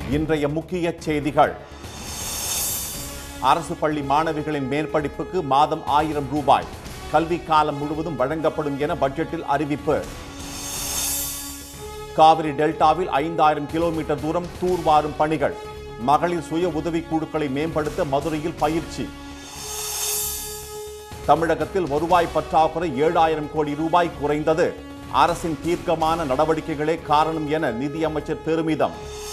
இன்றைய முக்கிய செய்திகள் அரசு பள்ளி மாணவிகளின் மேற்படிப்புக்கு மாதம் ஆயிரம் ரூபாய் கல்வி காலம் முழுவதும் வழங்கப்படும் என பட்ஜெட்டில் அறிவிப்பு காவிரி டெல்டாவில் ஐந்தாயிரம் கிலோமீட்டர் தூரம் தூர்வாரும் பணிகள் மகளிர் சுய உதவிக் குழுக்களை மேம்படுத்த மதுரையில் பயிற்சி தமிழகத்தில் வருவாய் பற்றாக்குறை ஏழாயிரம் கோடி ரூபாய் குறைந்தது அரசின் தீர்க்கமான நடவடிக்கைகளே காரணம் என நிதியமைச்சர் பெருமிதம்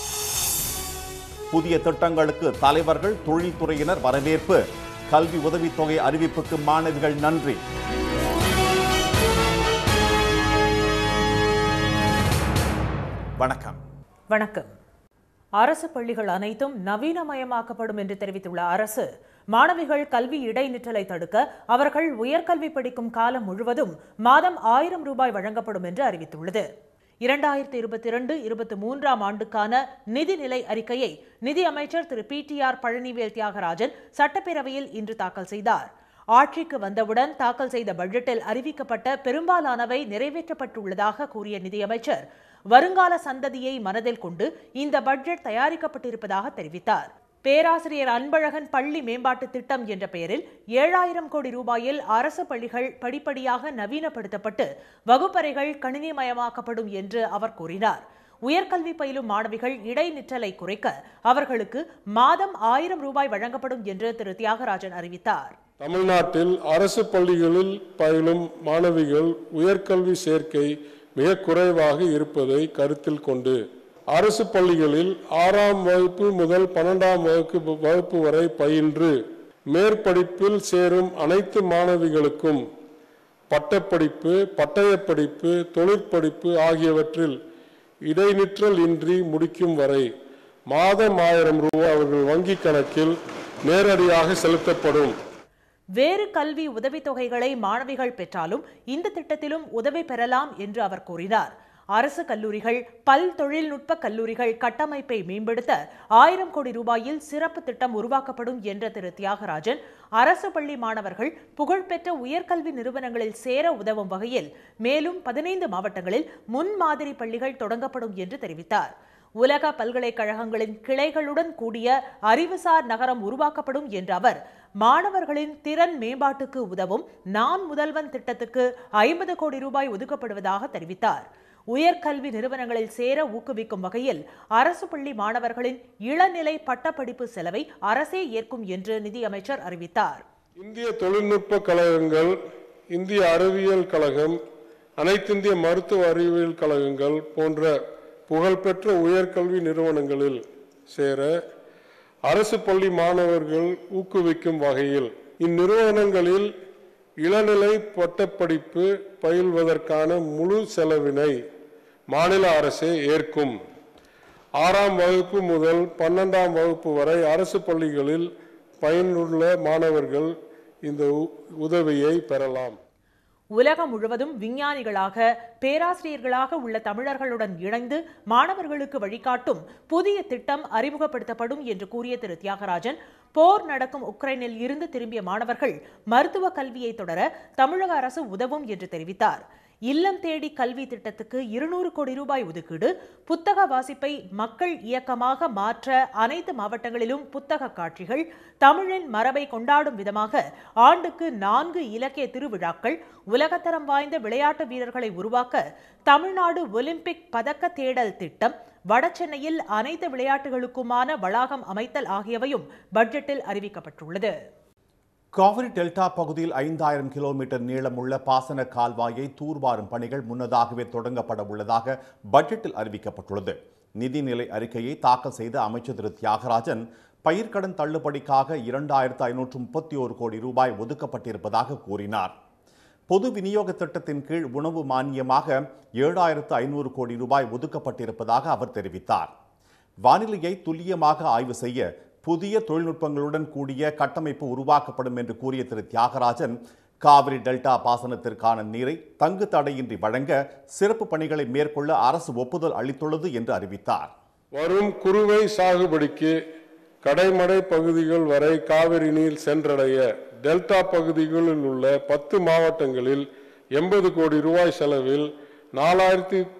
புதிய திட்டங்களுக்கு தலைவர்கள் தொழில்துறையினர் வரவேற்பு கல்வி உதவித்தொகை அறிவிப்புக்கு மாணவிகள் நன்றி வணக்கம் வணக்கம் அரசு பள்ளிகள் அனைத்தும் நவீனமயமாக்கப்படும் என்று தெரிவித்துள்ள அரசு மாணவிகள் கல்வி இடைநிற்றலை தடுக்க அவர்கள் உயர்கல்வி படிக்கும் காலம் முழுவதும் மாதம் ஆயிரம் ரூபாய் வழங்கப்படும் என்று அறிவித்துள்ளது இரண்டாயிரத்தி இருபத்தி இரண்டு இருபத்தி மூன்றாம் ஆண்டுக்கான நிதிநிலை அறிக்கையை நிதி அமைச்சர் திரு P T R Palanivel Thiagarajan சட்டப்பேரவையில் இன்று தாக்கல் செய்தார் ஆட்சிக்கு வந்தவுடன் தாக்கல் செய்த பட்ஜெட்டில் அறிவிக்கப்பட்ட பெரும்பாலானவை நிறைவேற்றப்பட்டுள்ளதாக கூறிய நிதியமைச்சர் வருங்கால சந்ததியை மனதில் கொண்டு இந்த பட்ஜெட் தயாரிக்கப்பட்டிருப்பதாக தெரிவித்தார் பேராசிரியர் அன்பழகன் பள்ளி மேம்பாட்டு திட்டம் என்ற பெயரில் ஏழாயிரம் கோடி ரூபாயில் அரசு பள்ளிகள் படிப்படியாக நவீனப்படுத்தப்பட்டு வகுப்பறைகள் கணினிமயமாக்கப்படும் என்று அவர் கூறினார் உயர்கல்வி பயிலும் மாணவிகள் இடைநிற்றலை குறைக்க அவர்களுக்கு மாதம் ஆயிரம் ரூபாய் வழங்கப்படும் என்று திரு தியாகராஜன் அறிவித்தார் தமிழ்நாட்டில் அரசு பள்ளிகளில் பயிலும் மாணவிகள் உயர்கல்வி சேர்க்கை மிக குறைவாக இருப்பதை கருத்தில் கொண்டு அரசு பள்ளிகளில் ஆறாம் வகுப்பு முதல் பன்னெண்டாம் வகுப்பு வகுப்பு வரை பயின்று மேற்படிப்பில் சேரும் அனைத்து மாணவிகளுக்கும் பட்டப்படிப்பு பட்டயப்படிப்பு தொழிற்படிப்பு ஆகியவற்றில் இடைநிற்றல் இன்றி முடிக்கும் வரை மாதம் ஆயிரம் ரூபாய் அவர்கள் வங்கிக் கணக்கில் நேரடியாக செலுத்தப்படும் வேறு கல்வி உதவித்தொகைகளை மாணவிகள் பெற்றாலும் இந்த திட்டத்திலும் உதவி பெறலாம் என்று அவர் கூறினார் அரசு கல்லூரிகள் பல் தொழில்நுட்ப கல்லூரிகள் கட்டமைப்பை மேம்படுத்த ஆயிரம் கோடி ரூபாயில் சிறப்பு திட்டம் உருவாக்கப்படும் என்ற திரு தியாகராஜன் அரசு பள்ளி மாணவர்கள் புகழ்பெற்ற உயர்கல்வி நிறுவனங்களில் சேர உதவும் வகையில் மேலும் பதினைந்து மாவட்டங்களில் முன்மாதிரி பள்ளிகள் தொடங்கப்படும் என்று தெரிவித்தார் உலக பல்கலைக்கழகங்களின் கிளைகளுடன் கூடிய அறிவுசார் நகரம் உருவாக்கப்படும் என்ற அவர் மாணவர்களின் திறன் மேம்பாட்டுக்கு உதவும் நான் முதல்வன் திட்டத்துக்கு ஐம்பது கோடி ரூபாய் ஒதுக்கப்படுவதாக தெரிவித்தார் உயர்கல்வி நிறுவனங்களில் சேர ஊக்குவிக்கும் வகையில் அரசு பள்ளி மாணவர்களின் இளநிலை பட்டப்படிப்பு செலவை அரசே ஏற்கும் என்று நிதியமைச்சர் அறிவித்தார் இந்திய தொழில்நுட்ப கழகங்கள் இந்திய அறிவியல் கழகம் அனைத்திந்திய மருத்துவ அறிவியல் கழகங்கள் போன்ற புகழ்பெற்ற உயர்கல்வி நிறுவனங்களில் சேர அரசு பள்ளி மாணவர்கள் ஊக்குவிக்கும் வகையில் இந்நிறுவனங்களில் இளநிலை பட்டப்படிப்பு பயில்வதற்கான முழு செலவினை மாநில அரசே ஏற்கும் ஆறாம் வகுப்பு முதல் பன்னெண்டாம் வகுப்பு வரை அரசு பள்ளிகளில் பயனுள்ள மாணவர்கள் இந்த உ- உதவியை பெறலாம் உலகம் முழுவதும் விஞ்ஞானிகளாக பேராசிரியர்களாக உள்ள தமிழர்களுடன் இணைந்து மாணவர்களுக்கு வழிகாட்டும் புதிய திட்டம் அறிமுகப்படுத்தப்படும் என்று கூறிய திரு தியாகராஜன் போர் நடக்கும் உக்ரைனில் இருந்து திரும்பிய மாணவர்கள் மருத்துவ கல்வியை தொடர தமிழக அரசு உதவும் என்று தெரிவித்தார் இல்லம் தேடி கல்வி திட்டத்துக்கு இருநூறு கோடி ரூபாய் ஒதுக்கீடு புத்தக வாசிப்பை மக்கள் இயக்கமாக மாற்ற அனைத்து மாவட்டங்களிலும் புத்தக காட்சிகள் தமிழின் மரபை கொண்டாடும் விதமாக ஆண்டுக்கு நான்கு இலக்கிய திருவிழாக்கள் உலகத்தரம் வாய்ந்த விளையாட்டு வீரர்களை உருவாக்க தமிழ்நாடு ஒலிம்பிக் பதக்க தேடல் திட்டம் வடசென்னையில் அனைத்து விளையாட்டுகளுக்குமான வளாகம் அமைத்தல் ஆகியவையும் பட்ஜெட்டில் அறிவிக்கப்பட்டுள்ளது காவிரி டெல்டா பகுதியில் ஐந்தாயிரம் கிலோமீட்டர் நீளமுள்ள பாசன கால்வாயை தூர்வாரும் பணிகள் முன்னதாகவே தொடங்கப்பட உள்ளதாக பட்ஜெட்டில் அறிவிக்கப்பட்டுள்ளது நிதிநிலை அறிக்கையை தாக்கல் செய்த அமைச்சர் திரு தியாகராஜன் பயிர்க்கடன் தள்ளுபடிக்காக இரண்டாயிரத்து ஐநூற்று முப்பத்தி ஒரு கோடி ரூபாய் ஒதுக்கப்பட்டிருப்பதாக கூறினார் பொது விநியோக திட்டத்தின் கீழ் உணவு மானியமாக ஏழாயிரத்து ஐநூறு கோடி ரூபாய் ஒதுக்கப்பட்டிருப்பதாக அவர் தெரிவித்தார் வானிலையை துல்லியமாக ஆய்வு செய்ய புதிய தொழில்நுட்பங்களுடன் கூடிய கட்டமைப்பு உருவாக்கப்படும் என்று கூறிய திரு தியாகராஜன் காவிரி டெல்டா பாசனத்திற்கான நீரை தங்கு தடையின்றி வழங்க சிறப்பு பணிகளை மேற்கொள்ள அரசு ஒப்புதல் அளித்துள்ளது என்று அறிவித்தார் வரும் குறுவை சாகுபடிக்கு கடைமடை பகுதிகள் வரை காவிரி நீர் சென்றடைய டெல்டா பகுதிகளில் உள்ள பத்து மாவட்டங்களில் எண்பது கோடி ரூபாய் செலவில் நாலாயிரத்தி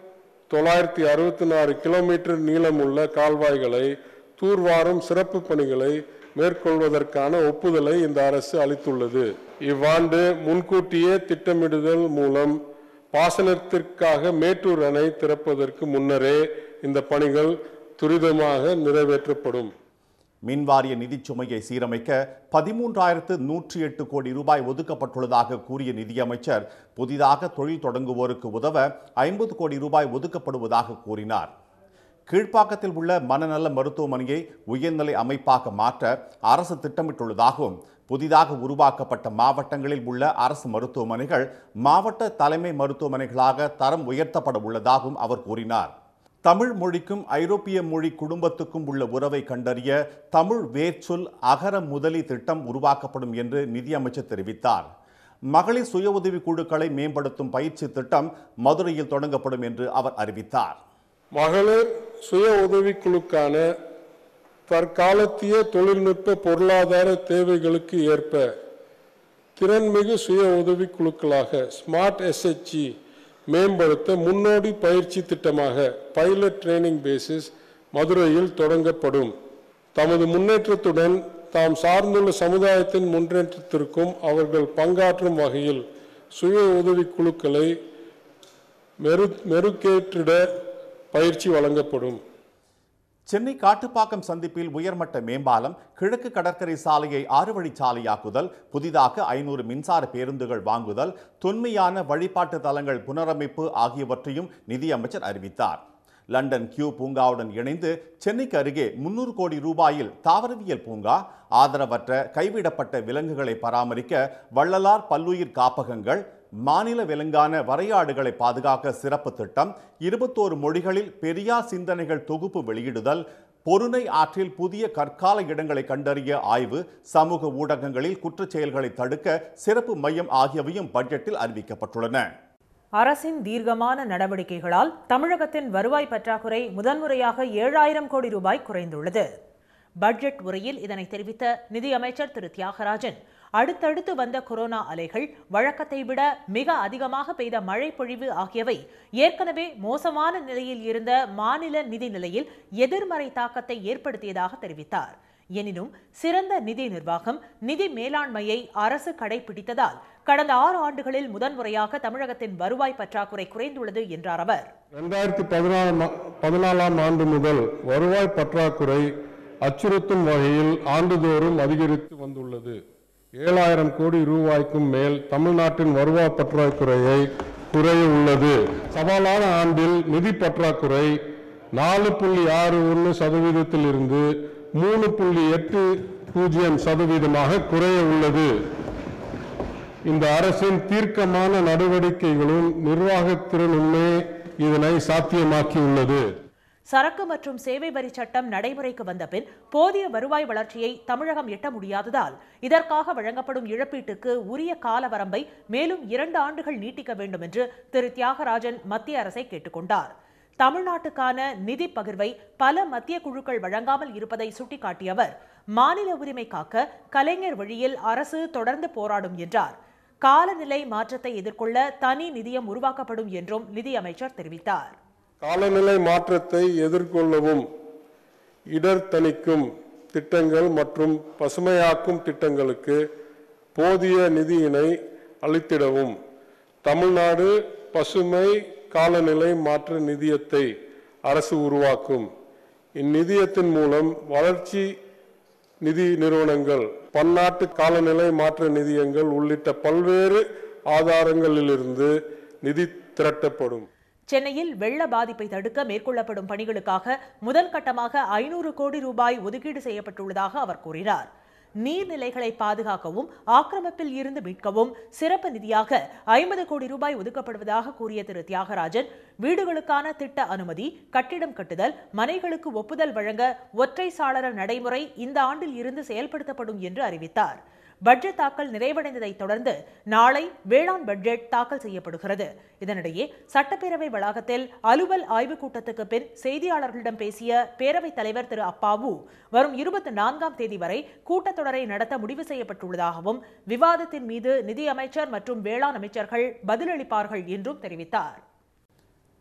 தொள்ளாயிரத்தி அறுபத்தி நாலு கிலோமீட்டர் நீளமுள்ள கால்வாய்களை தூர்வாரும் சிறப்பு பணிகளை மேற்கொள்வதற்கான ஒப்புதலை இந்த அரசு அளித்துள்ளது இவ்வாண்டு முன்கூட்டியே திட்டமிடுதல் மூலம் பாசனத்திற்காக மேட்டூர் அணை திறப்பதற்கு முன்னரே இந்த பணிகள் துரிதமாக நிறைவேற்றப்படும் மின்வாரிய நிதிச் சுமையை சீரமைக்க பதிமூன்றாயிரத்து நூற்றி எட்டு கோடி ரூபாய் ஒதுக்கப்பட்டுள்ளதாக கூறிய நிதியமைச்சர் புதிதாக தொழில் தொடங்குவோருக்கு உதவ ஐம்பது கோடி ரூபாய் ஒதுக்கப்படுவதாக கூறினார் கீழ்ப்பாக்கத்தில் உள்ள மனநல மருத்துவமனையை உயர்நிலை அமைப்பாக மாற்ற அரசு திட்டமிட்டுள்ளதாகவும் புதிதாக உருவாக்கப்பட்ட மாவட்டங்களில் உள்ள அரசு மருத்துவமனைகள் மாவட்ட தலைமை மருத்துவமனைகளாக தரம் உயர்த்தப்பட உள்ளதாகவும் அவர் கூறினார் தமிழ் மொழிக்கும் ஐரோப்பிய மொழி குடும்பத்துக்கும் உள்ள உறவை கண்டறிய தமிழ் வேர்ச்சொல் அகர முதலி திட்டம் உருவாக்கப்படும் என்று நிதியமைச்சர் தெரிவித்தார் மகளிர் சுய உதவி குழுக்களை மேம்படுத்தும் பயிற்சி திட்டம் மதுரையில் தொடங்கப்படும் என்று அவர் அறிவித்தார் மகளிர் சுய உதவிக்குழுக்கான தற்காலத்திய தொழில்நுட்ப பொருளாதார தேவைகளுக்கு ஏற்ப திறன்மிகு சுய உதவிக்குழுக்களாக ஸ்மார்ட் எஸ்ஹெச்இ மேம்படுத்த முன்னோடி பயிற்சி திட்டமாக பைலட் ட்ரைனிங் பேசிஸ் மதுரையில் தொடங்கப்படும் தமது முன்னேற்றத்துடன் தாம் சார்ந்துள்ள சமுதாயத்தின் முன்னேற்றத்திற்கும் அவர்கள் பங்காற்றும் வகையில் சுய உதவிக்குழுக்களை மெரு மெருகேற்றிட பயிற்சி வழங்கப்படும் சென்னை காட்டுப்பாக்கம் சந்திப்பில் உயர்மட்ட மேம்பாலம் கிழக்கு கடற்கரை சாலையை ஆறு வழிச்சாலையாக்குதல் புதிதாக ஐநூறு மின்சார பேருந்துகள் வாங்குதல் தொன்மையான வழிபாட்டு தலங்கள் புனரமைப்பு ஆகியவற்றையும் நிதியமைச்சர் அறிவித்தார் லண்டன் கியூ பூங்காவுடன் இணைந்து சென்னைக்கு அருகே முன்னூறு கோடி ரூபாயில் தாவரவியல் பூங்கா ஆதரவற்ற கைவிடப்பட்ட விலங்குகளை பராமரிக்க வள்ளலார் பல்லுயிர் காப்பகங்கள் மாநில விலங்கான வரையாடுகளை பாதுகாக்க சிறப்பு திட்டம் இருபத்தோரு மொழிகளில் பெரியார் சிந்தனைகள் தொகுப்பு வெளியிடுதல் பொருணை ஆற்றில் புதிய கற்கால இடங்களை கண்டறிய ஆய்வு சமூக ஊடகங்களில் குற்றச் செயல்களை தடுக்க சிறப்பு மையம் ஆகியவையும் பட்ஜெட்டில் அறிவிக்கப்பட்டுள்ளன அரசின் தீர்க்கமான நடவடிக்கைகளால் தமிழகத்தின் வருவாய் பற்றாக்குறை முதன்முறையாக ஏழாயிரம் கோடி ரூபாய் குறைந்துள்ளது பட்ஜெட் உரையில் இதனை தெரிவித்த நிதியமைச்சர் திரு தியாகராஜன் அடுத்தடுத்து வந்த கொரோனா அலைகள் வழக்கத்தை விட மிக அதிகமாக பெய்த மழை பொழிவு ஆகியவை ஏற்கனவே மோசமான நிலையில் இருந்த மாநில நிதி நிலையில் எதிர்மறை தாக்கத்தை ஏற்படுத்தியதாக தெரிவித்தார் எனினும் சிறந்த நிதி நிர்வாகம் நிதி மேலாண்மையை அரசு கடைபிடித்ததால் கடந்த ஆறு ஆண்டுகளில் முதன்முறையாக தமிழகத்தின் வருவாய் பற்றாக்குறை குறைந்துள்ளது என்றார் அவர் ரெண்டாயிரத்தி பதினாலாம் பதினாலாம் ஆண்டு முதல் வருவாய் பற்றாக்குறை அச்சுறுத்தும் வகையில் ஆண்டுதோறும் அதிகரித்து வந்துள்ளது ஏழாயிரம் கோடி ரூபாய்க்கும் மேல் தமிழ்நாட்டின் வருவாய் பற்றாக்குறையை குறைய உள்ளது சவாலான ஆண்டில் நிதி பற்றாக்குறை நாலு புள்ளி ஆறு ஒன்று சதவீதத்தில் இருந்து மூணு புள்ளி எட்டு பூஜ்ஜியம் சதவீதமாக குறைய உள்ளது இந்த அரசின் தீர்க்கமான நடவடிக்கைகளும் நிர்வாகத்திறனுமே இதனை சாத்தியமாக்கியுள்ளது சரக்கு மற்றும் சேவை வரி சட்டம் நடைமுறைக்கு வந்த பின் போதிய வருவாய் வளர்ச்சியை தமிழகம் எட்ட முடியாததால் இதற்காக வழங்கப்படும் இழப்பீட்டுக்கு உரிய கால வரம்பை மேலும் இரண்டு ஆண்டுகள் நீட்டிக்க வேண்டும் என்று திரு தியாகராஜன் மத்திய அரசை கேட்டுக்கொண்டார் தமிழ்நாட்டுக்கான நிதி பகிர்வை பல மத்திய குழுக்கள் வழங்காமல் இருப்பதை சுட்டிக்காட்டிய அவர் மாநில உரிமை காக்க கலைஞர் வழியில் அரசு தொடர்ந்து போராடும் என்றார் காலநிலை மாற்றத்தை எதிர்கொள்ள தனி நிதியம் உருவாக்கப்படும் என்றும் நிதியமைச்சர் தெரிவித்தார் காலநிலை மாற்றத்தை எதிர்கொள்ளவும் இடர் தணிக்கும் திட்டங்கள் மற்றும் பசுமையாக்கும் திட்டங்களுக்கு போதிய நிதியினை அளித்திடவும் தமிழ்நாடு பசுமை காலநிலை மாற்ற நிதியத்தை அரசு உருவாக்கும் இந்நிதியத்தின் மூலம் வளர்ச்சி நிதி நிறுவனங்கள் பன்னாட்டு காலநிலை மாற்ற நிதியங்கள் உள்ளிட்ட பல்வேறு ஆதாரங்களிலிருந்து நிதி திரட்டப்படும் சென்னையில் வெள்ள பாதிப்பை தடுக்க மேற்கொள்ளப்படும் பணிகளுக்காக முதல் கட்டமாக ஐநூறு கோடி ரூபாய் ஒதுக்கீடு செய்யப்பட்டுள்ளதாக அவர் கூறினார் நீர்நிலைகளை பாதுகாக்கவும் ஆக்கிரமிப்பில் இருந்து மீட்கவும் சிறப்பு நிதியாக ஐம்பது கோடி ரூபாய் ஒதுக்கப்படுவதாக கூறிய திரு தியாகராஜன் வீடுகளுக்கான திட்ட அனுமதி கட்டிடம் கட்டுதல் மனைகளுக்கு ஒப்புதல் வழங்க ஒற்றை சாளர நடைமுறை இந்த ஆண்டில் இருந்து செயல்படுத்தப்படும் என்று அறிவித்தார் பட்ஜெட் தாக்கல் நிறைவடைந்ததை தொடர்ந்து நாளை வேளாண் பட்ஜெட் தாக்கல் செய்யப்படுகிறது இதனிடையே சட்டப்பேரவை வளாகத்தில் அலுவல் ஆய்வுக் கூட்டத்துக்கு பின் செய்தியாளர்களிடம் பேசிய பேரவைத் தலைவர் திரு அப்பாவு வரும் இருபத்தி நான்காம் தேதி வரை கூட்டத்தொடரை நடத்த முடிவு செய்யப்பட்டுள்ளதாகவும் விவாதத்தின் மீது நிதியமைச்சர் மற்றும் வேளாண் அமைச்சர்கள் பதிலளிப்பார்கள் என்றும் தெரிவித்தார்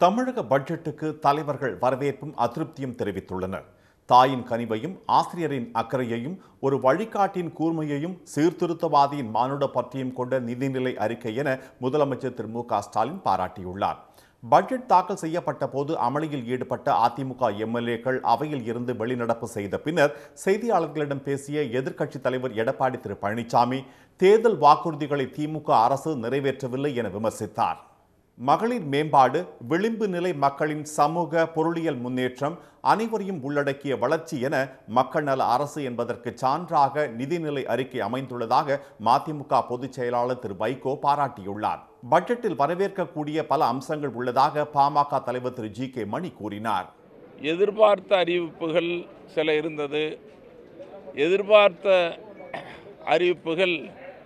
தமிழக பட்ஜெட்டுக்கு தலைவர்கள் வரவேற்பும் அதிருப்தியும் தெரிவித்துள்ளனர் தாயின் கனிவையும் ஆசிரியரின் அக்கறையையும் ஒரு வழிகாட்டின் கூர்மையையும் சீர்திருத்தவாதியின் மானுட பற்றியும் கொண்ட நிதிநிலை அறிக்கை என முதலமைச்சர் திரு மு க ஸ்டாலின் பாராட்டியுள்ளார் பட்ஜெட் தாக்கல் செய்யப்பட்ட போது அமளியில் ஈடுபட்ட அதிமுக எம்எல்ஏக்கள் அவையில் இருந்து வெளிநடப்பு செய்த பின்னர் செய்தியாளர்களிடம் பேசிய எதிர்க்கட்சித் தலைவர் எடப்பாடி திரு பழனிசாமி தேர்தல் வாக்குறுதிகளை திமுக அரசு நிறைவேற்றவில்லை என விமர்சித்தார் மகளிர் மேம்பாடு விளிம்பு நிலை மக்களின் சமூக பொருளியல் முன்னேற்றம் அனைவரையும் உள்ளடக்கிய வளர்ச்சி என மக்கள் நல அரசு என்பதற்கு சான்றாக நிதிநிலை அறிக்கை அமைந்துள்ளதாக மதிமுக பொதுச் செயலாளர் திரு வைகோ பாராட்டியுள்ளார் பட்ஜெட்டில் வரவேற்கக்கூடிய பல அம்சங்கள் உள்ளதாக பாமக தலைவர் திரு ஜி கே மணி கூறினார் எதிர்பார்த்த அறிவிப்புகள் சில இருந்தது எதிர்பார்த்த அறிவிப்புகள்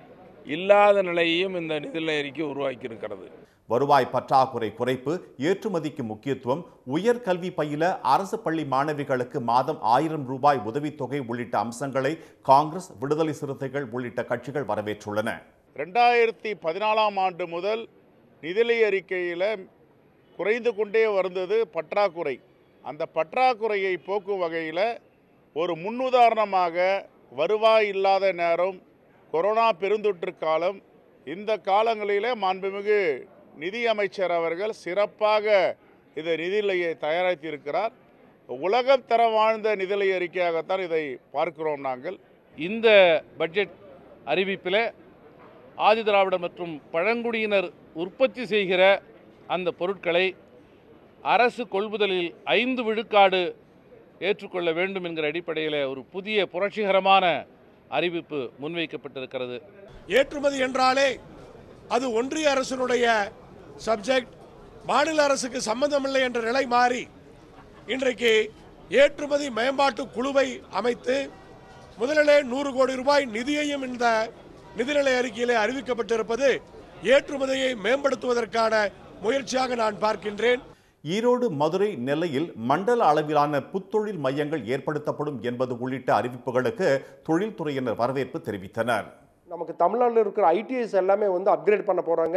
இல்லாத நிலையையும் இந்த நிதிநிலை அறிக்கை உருவாக்கியிருக்கிறது வருவாய் பற்றாக்குறை குறைப்பு ஏற்றுமதிக்கு முக்கியத்துவம் உயர்கல்வி பயில அரசு பள்ளி மாணவிகளுக்கு மாதம் ஆயிரம் ரூபாய் உதவித்தொகை உள்ளிட்ட அம்சங்களை காங்கிரஸ் விடுதலை சிறுத்தைகள் உள்ளிட்ட கட்சிகள் வரவேற்றுள்ளன ரெண்டாயிரத்தி பதினாலாம் ஆண்டு முதல் நிதிநிலை அறிக்கையில் குறைந்து கொண்டே வந்தது பற்றாக்குறை அந்த பற்றாக்குறையை போக்கும் வகையில் ஒரு முன்னுதாரணமாக வருவாய் இல்லாத நேரம் கொரோனா பெருந்தொற்று காலம் இந்த காலங்களிலே மாண்புமிகு நிதியமைச்சர் அவர்கள் சிறப்பாக இந்த நிதிநிலையை தயாரித்திருக்கிறார் உலகம் தர வாழ்ந்த நிதிநிலை அறிக்கையாகத்தான் இதை பார்க்கிறோம் நாங்கள் இந்த பட்ஜெட் அறிவிப்பில் ஆதிதிராவிடர் மற்றும் பழங்குடியினர் உற்பத்தி செய்கிற அந்த பொருட்களை அரசு கொள்முதலில் ஐந்து விழுக்காடு ஏற்றுக்கொள்ள வேண்டும் என்கிற அடிப்படையில் ஒரு புதிய புரட்சிகரமான அறிவிப்பு முன்வைக்கப்பட்டிருக்கிறது ஏற்றுமதி என்றாலே அது ஒன்றிய அரசினுடைய சப்ஜெக்ட் மாநில அரசுக்கு சம்பந்தமில்லை என்ற நிலை மாறி இன்றைக்கு ஏற்றுமதி மேம்பாட்டு குழுவை அமைத்து முதலிலே நூறு கோடி ரூபாய் நிதியையும் இந்த நிதிநிலை அறிக்கையிலே அறிவிக்கப்பட்டிருப்பது ஏற்றுமதியை மேம்படுத்துவதற்கான முயற்சியாக நான் பார்க்கின்றேன் ஈரோடு மதுரை நெல்லையில் மண்டல அளவிலான புத்தொழில் மையங்கள் ஏற்படுத்தப்படும் என்பது உள்ளிட்ட அறிவிப்புகளுக்கு தொழில்துறையினர் வரவேற்பு தெரிவித்தனர் நமக்கு தமிழ்நாட்டில் இருக்கிற ஐடிஐஸ் எல்லாமே வந்து அப்கிரேட் பண்ண போகிறாங்க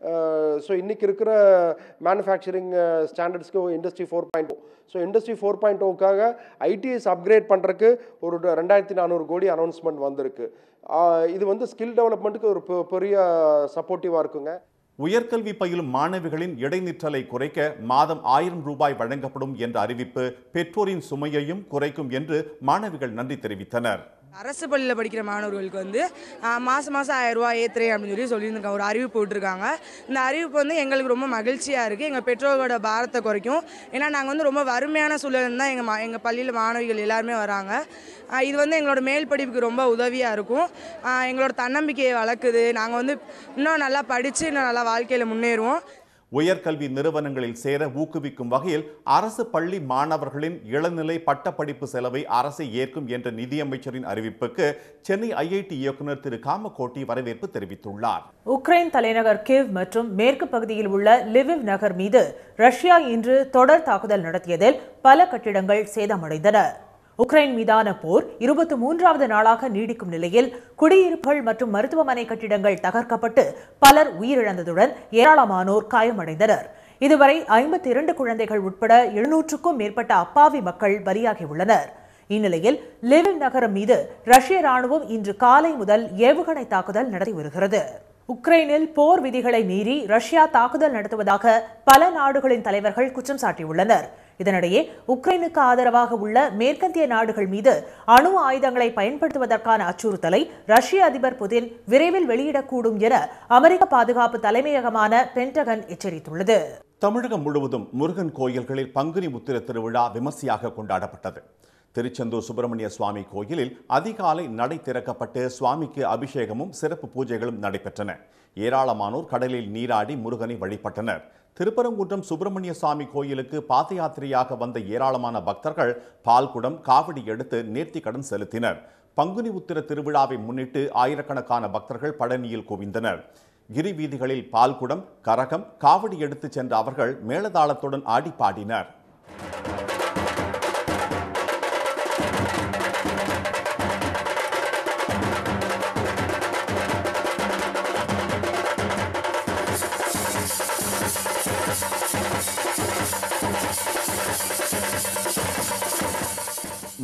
ஸோ இன்றைக்கி இருக்கிற மேனுஃபேக்சரிங் ஸ்டாண்டர்ட்ஸ்க்கு industry four point O so industry four point ஓக்காக ஐடிஐஸ் அப்கிரேட் பண்ணுறதுக்கு ஒரு ட- ரெண்டாயிரத்தி நானூறு கோடி அனௌன்ஸ்மெண்ட் வந்திருக்கு ஆஹ் இது வந்து ஸ்கில் டெவலப்மெண்ட்டுக்கு ஒரு பெ- பெரிய சப்போர்ட்டிவாக இருக்குங்க உயர்கல்வி பயிலும் மாணவிகளின் இடைநிற்றலை குறைக்க மாதம் ஆயிரம் ரூபாய் வழங்கப்படும் என்ற அறிவிப்பு பெற்றோரின் சுமையையும் குறைக்கும் என்று மாணவிகள் நன்றி தெரிவித்தனர் அரசு பள்ளியில் படிக்கிற மாணவர்களுக்கு வந்து ஆஹ், மாசம் மாதம் ஆயிரம் ரூபாய் ஏற்றுறேன் அப்படின்னு சொல்லி சொல்லியிருக்காங்க ஒரு அறிவிப்பு விட்டுருக்காங்க இந்த அறிவிப்பு வந்து எங்களுக்கு ரொம்ப மகிழ்ச்சியாக இருக்குது எங்கள் பெற்றோர்களோட பாரத்தை குறைக்கும் ஏன்னா நாங்கள் வந்து ரொம்ப வறுமையான சூழல் தான் எங்கள் மா எங்கள் பள்ளியில் மாணவிகள் எல்லாருமே வராங்க ஆஹ், இது வந்து எங்களோட மேல் படிப்புக்கு ரொம்ப உதவியாக இருக்கும் ஆஹ், எங்களோட தன்னம்பிக்கையை வளர்க்குது நாங்கள் வந்து இன்னும் நல்லா படித்து இன்னும் நல்லா வாழ்க்கையில் முன்னேறுவோம் உயர்கல்வி நிறுவனங்களில் சேர ஊக்குவிக்கும் வகையில் அரசு பள்ளி மாணவர்களின் இளநிலை பட்டப்படிப்பு செலவை அரசு ஏற்கும் என்ற நிதியமைச்சரின் அறிவிப்புக்கு சென்னை ஐஐடி இயக்குநர் திரு காமகோட்டி வரவேற்பு தெரிவித்துள்ளார் உக்ரைன் தலைநகர் கிவ் மற்றும் மேற்கு பகுதியில் உள்ள லிவிவ் நகர் மீது ரஷ்யா இன்று தொடர் தாக்குதல் நடத்தியதில் பல கட்டிடங்கள் சேதமடைந்தன உக்ரைன் மீதான போர் இருபத்தி மூன்றாவது நாளாக நீடிக்கும் நிலையில் குடியிருப்புகள் மற்றும் மருத்துவமனை கட்டிடங்கள் தகர்க்கப்பட்டு பலர் உயிரிழந்ததுடன் ஏராளமானோர் காயமடைந்தனர் இதுவரை ஐம்பத்தி இரண்டு குழந்தைகள் உட்பட எழுநூற்றுக்கும் மேற்பட்ட அப்பாவி மக்கள் பலியாகியுள்ளனர் இந்நிலையில் லிவிவ் நகரம் மீது ரஷ்ய ராணுவம் இன்று காலை முதல் ஏவுகணை தாக்குதல் நடத்தி வருகிறது உக்ரைனில் போர் விதிகளை மீறி ரஷ்யா தாக்குதல் நடத்துவதாக பல நாடுகளின் தலைவர்கள் குற்றம் சாட்டியுள்ளனர் இதனிடையே உக்ரைனுக்கு ஆதரவாக உள்ள மேற்கத்திய நாடுகள் மீது அணு ஆயுதங்களை பயன்படுத்துவதற்கான அச்சுறுத்தலை ரஷ்ய அதிபர் புதின் விரைவில் வெளியிடக்கூடும் என அமெரிக்க பாதுகாப்பு தலைமையகமான பென்டகன் எச்சரித்துள்ளது தமிழகம் முழுவதும் முருகன் கோயில்களில் பங்குனி உத்திர திருவிழா விமர்சையாக கொண்டாடப்பட்டது திருச்செந்தூர் சுப்பிரமணிய சுவாமி கோயிலில் அதிகாலை நடை திறக்கப்பட்டு சுவாமிக்கு அபிஷேகமும் சிறப்பு பூஜைகளும் நடைபெற்றன ஏராளமானோர் கடலில் நீராடி முருகனை வழிபட்டனர் திருப்பரங்குன்றம் சுப்பிரமணிய சுவாமி கோயிலுக்கு பாத யாத்திரையாக வந்த ஏராளமான பக்தர்கள் பால்குடம் காவடி எடுத்து நேர்த்திக்கடன் செலுத்தினர் பங்குனி உத்திர திருவிழாவை முன்னிட்டு ஆயிரக்கணக்கான பக்தர்கள் பழனியில் குவிந்தனர் கிரி வீதிகளில் பால்குடம் கரகம் காவடி எடுத்துச் சென்ற அவர்கள் மேளதாளத்துடன் ஆடி பாடினர்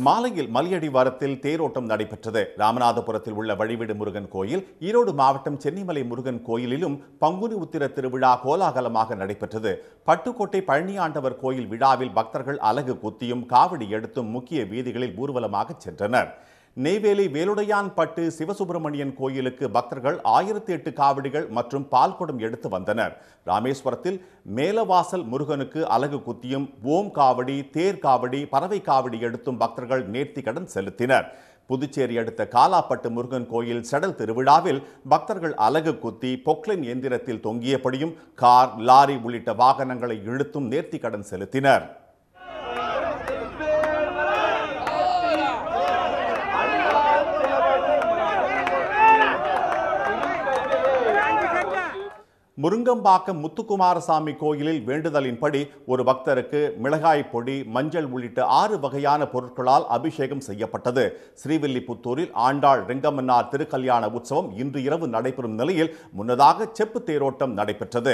மாலையில் மலையடிவாரத்தில் தேரோட்டம் நடைபெற்றது ராமநாதபுரத்தில் உள்ள வழிவிடு முருகன் கோயில் ஈரோடு மாவட்டம் சென்னிமலை முருகன் கோயிலிலும் பங்குனி உத்திர திருவிழா கோலாகலமாக நடைபெற்றது பட்டுக்கோட்டை பழனியாண்டவர் கோயில் விழாவில் பக்தர்கள் அலகு குத்தியும் காவடி எடுத்தும் முக்கிய வீதிகளில் ஊர்வலமாக சென்றனர் நெய்வேலி வேலுடையான் பட்டு சிவசுப்பிரமணியன் கோயிலுக்கு பக்தர்கள் ஆயிரத்தி எட்டு காவடிகள் மற்றும் பால்குடம் எடுத்து வந்தனர் ராமேஸ்வரத்தில் மேலவாசல் முருகனுக்கு அலகு குத்தியும் ஓம் காவடி தேர் காவடி பறவை காவடி எடுத்தும் பக்தர்கள் நேர்த்திக்கடன் செலுத்தினர் புதுச்சேரி அடுத்த காலாப்பட்டு முருகன் கோயில் செடல் திருவிழாவில் பக்தர்கள் அலகு குத்தி பொக்லைன் எந்திரத்தில் தொங்கியபடியும் கார் லாரி உள்ளிட்ட வாகனங்களை இழுத்தும் நேர்த்திக்கடன் செலுத்தினர் முருங்கம்பாக்கம் முத்துக்குமாரசாமி கோயிலில் வேண்டுதலின்படி ஒரு பக்தருக்கு மிளகாய் பொடி மஞ்சள் உள்ளிட்ட ஆறு வகையான பொருட்களால் அபிஷேகம் செய்யப்பட்டது ஸ்ரீவில்லிபுத்தூரில் ஆண்டாள் ரெங்கம்மன்னார் திருக்கல்யாண உற்சவம் இன்று இரவு நடைபெறும் நிலையில் முன்னதாக செப்பு தேரோட்டம் நடைபெற்றது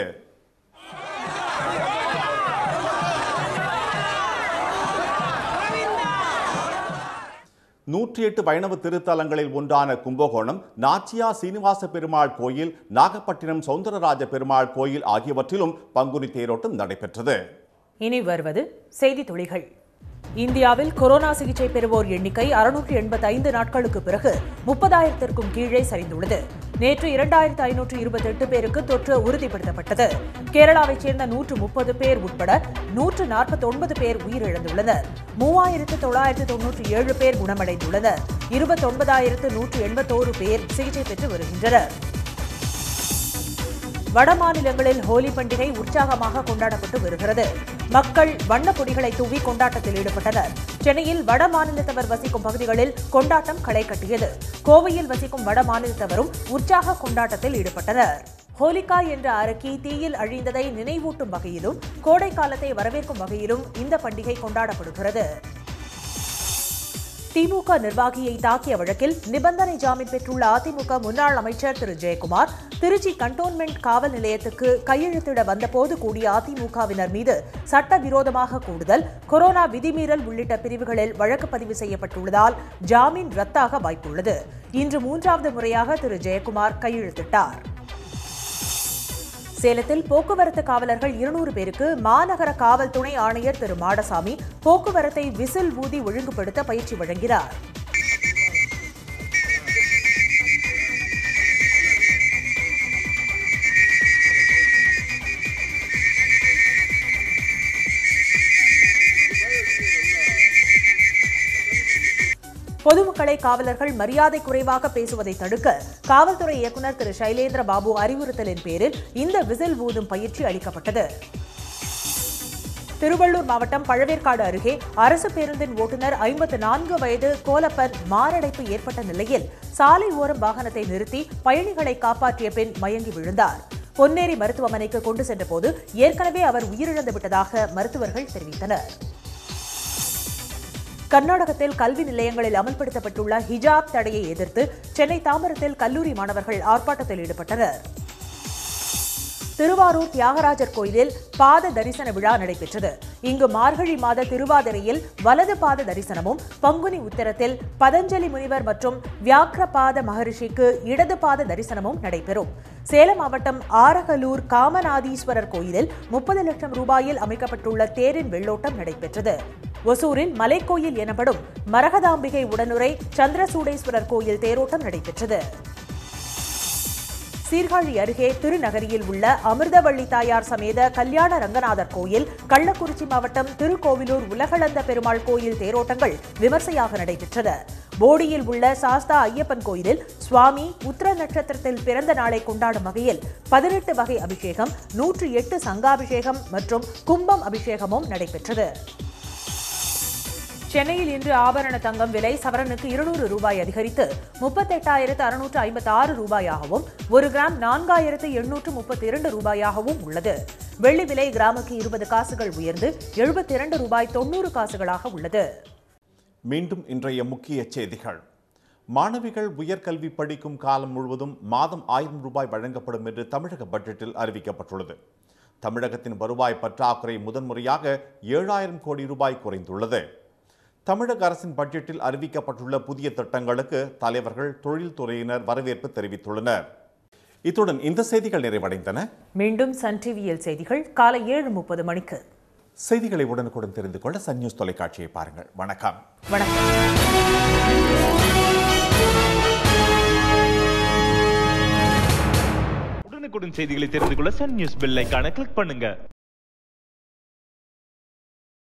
நூற்றி எட்டு வைணவ திருத்தலங்களில் ஒன்றான கும்பகோணம் நாச்சியா சீனிவாச பெருமாள் கோயில் நாகப்பட்டினம் சௌந்தரராஜ பெருமாள் கோயில் ஆகியவற்றிலும் பங்குனி தேரோட்டம் நடைபெற்றது இனி வருவது செய்தி துளிகள் இந்தியாவில் கொரோனா சிகிச்சை பெறுவோர் எண்ணிக்கை அறுநூற்று எண்பத்தி ஐந்து நாட்களுக்கு பிறகு முப்பதாயிரத்திற்கும் கீழே சரிந்துள்ளது நேற்று இரண்டாயிரத்து ஐநூற்று இருபத்தி எட்டு பேருக்கு தொற்று உறுதிப்படுத்தப்பட்டது கேரளாவைச் சேர்ந்த நூற்று முப்பது பேர் உட்பட நூற்று நாற்பத்தி ஒன்பது பேர் உயிரிழந்துள்ளனர் மூவாயிரத்து தொள்ளாயிரத்து தொன்னூற்றி ஏழு பேர் குணமடைந்துள்ளனர் இருபத்தொன்பதாயிரத்து நூற்று எண்பத்தோரு பேர் சிகிச்சை பெற்று வருகின்றனர் வட மாநிலங்களில் ஹோலி பண்டிகை உற்சாகமாக கொண்டாடப்பட்டு வருகிறது மக்கள் வண்ணப் பொடிகளை தூவி கொண்டாட்டத்தில் ஈடுபட்டனர் சென்னையில் வட மாநிலத்தவர் வசிக்கும் பகுதிகளில் கொண்டாட்டம் களை கட்டியது கோவையில் வசிக்கும் வட மாநிலத்தவரும் உற்சாக கொண்டாட்டத்தில் ஈடுபட்டனர் ஹோலிகா என்ற அரக்கி தீயில் அழிந்ததை நினைவூட்டும் வகையிலும் கோடை காலத்தை வரவேற்கும் வகையிலும் இந்த பண்டிகை கொண்டாடப்படுகிறது திமுக நிர்வாகியை தாக்கிய வழக்கில் நிபந்தனை ஜாமீன் பெற்றுள்ள அதிமுக முன்னாள் அமைச்சர் திரு ஜெயக்குமார் திருச்சி கண்டோன்மெண்ட் காவல் நிலையத்துக்கு கையெழுத்திட வந்தபோது கூடிய அதிமுகவினர் மீது சட்டவிரோதமாக கூடுதல் கொரோனா விதிமீறல் உள்ளிட்ட பிரிவுகளில் வழக்கு பதிவு செய்யப்பட்டுள்ளதால் ஜாமீன் ரத்தாக வாய்ப்புள்ளது இன்று மூன்றாவது முறையாக திரு ஜெயக்குமார் கையெழுத்திட்டார் சேலத்தில் போக்குவரத்து காவலர்கள் இருநூறு பேருக்கு மாநகர காவல் துணை ஆணையர் திரு மாடசாமி போக்குவரத்தை விசில் ஊதி ஒழுங்குபடுத்த பயிற்சி வழங்கினார் பொதுமக்களை காவலர்கள் மரியாதை குறைவாக பேசுவதை தடுக்க காவல்துறை இயக்குநர் திரு சைலேந்திர பாபு அறிவுறுத்தலின் பேரில் இந்த விசில் ஊதும் பயிற்சி அளிக்கப்பட்டது திருவள்ளூர் மாவட்டம் பழவேற்காடு அருகே அரசு பேருந்தின் ஓட்டுநர் ஐம்பத்து நான்கு வயது கோலப்பன் மாரடைப்பு ஏற்பட்ட நிலையில் சாலை ஓரம் வாகனத்தை நிறுத்தி பயணிகளை காப்பாற்றிய பெண் மயங்கி விழுந்தார் பொன்னேரி மருத்துவமனைக்கு கொண்டு சென்றபோது ஏற்கனவே அவர் உயிரிழந்து விட்டதாக மருத்துவர்கள் தெரிவித்தனர் கர்நாடகத்தில் கல்வி நிலையங்களில் அமல்படுத்தப்பட்டுள்ள ஹிஜாப் தடையை எதிர்த்து சென்னை தாம்பரத்தில் கல்லூரி மாணவர்கள் ஆர்ப்பாட்டத்தில் ஈடுபட்டனர் திருவாரூர் தியாகராஜர் கோயிலில் பாத தரிசன விழா நடைபெற்றது இங்கு மார்கழி மாத திருவாதிரையில் வலது பாத தரிசனமும் பங்குனி உத்தரத்தில் பதஞ்சலி முனிவர் மற்றும் வியாக்கிரபாத மகரிஷிக்கு இடது பாத தரிசனமும் நடைபெறும் சேலம் மாவட்டம் ஆரகலூர் காமநாதீஸ்வரர் கோயிலில் முப்பது லட்சம் ரூபாயில் அமைக்கப்பட்டுள்ள தேரின் வெள்ளோட்டம் நடைபெற்றது ஒசூரில் மலைக்கோயில் எனப்படும் மரகதாம்பிகை உடனுரை சந்திரசூடேஸ்வரர் கோயில் தேரோட்டம் நடைபெற்றது சீர்காழி அருகே திருநகரியில் உள்ள அமிர்தவள்ளி தாயார் சமேத கல்யாண ரங்கநாதர் கோயில் கள்ளக்குறிச்சி மாவட்டம் திருக்கோவிலூர் உலகளந்த பெருமாள் கோயில் தேரோட்டங்கள் விமர்சையாக நடைபெற்றன போடியில் உள்ள சாஸ்தா ஐயப்பன் கோயிலில் சுவாமி உத்திர நட்சத்திரத்தில் பிறந்த நாளை கொண்டாடும் வகையில் பதினெட்டு வகை அபிஷேகம் நூற்றி எட்டு சங்காபிஷேகம் மற்றும் கும்பம் அபிஷேகமும் நடைபெற்றது சென்னையில் இன்று ஆபரண தங்கம் விலை சவரனுக்கு இருநூறு ரூபாய் அதிகரித்து முப்பத்தெட்டாயிரத்து அறுநூற்று ஐம்பத்தி ஆறு ரூபாயாகவும் ஒரு கிராம் நான்காயிரத்து எண்ணூற்று முப்பத்தி இரண்டு ரூபாயாகவும் உள்ளது வெள்ளி விலை கிராமுக்கு இருபது காசுகள் உயர்ந்து எழுபத்தி இரண்டு ரூபாய் தொண்ணூறு காசுகளாக உள்ளது மீண்டும் இன்றைய முக்கிய செய்திகள் மாணவிகள் உயர்கல்வி படிக்கும் காலம் முழுவதும் மாதம் ஆயிரம் ரூபாய் வழங்கப்படும் என்று தமிழக பட்ஜெட்டில் அறிவிக்கப்பட்டுள்ளது தமிழகத்தின் வருவாய் பற்றாக்குறை முதன்முறையாக ஏழாயிரம் கோடி ரூபாய் குறைந்துள்ளது தமிழக அரசின் பட்ஜெட்டில் அறிவிக்கப்பட்டுள்ள புதிய திட்டங்களுக்கு தலைவர்கள் தொழில்துறையினர் வரவேற்பு தெரிவித்துள்ளனர் இத்துடன் இந்த செய்திகள் நிறைவடைந்தன மீண்டும் சன் டிவியில் செய்திகள் காலை ஏழு முப்பது மணிக்கு செய்திகளை உடனுக்குடன் தெரிந்து கொள்ள சன் நியூஸ் தொலைக்காட்சியை பாருங்கள் வணக்கம் வணக்கம் உடனுக்குடன் செய்திகளை தெரிந்து கொள்ள சன் நியூஸ் பெல் ஐகானை கிளிக் பண்ணுங்க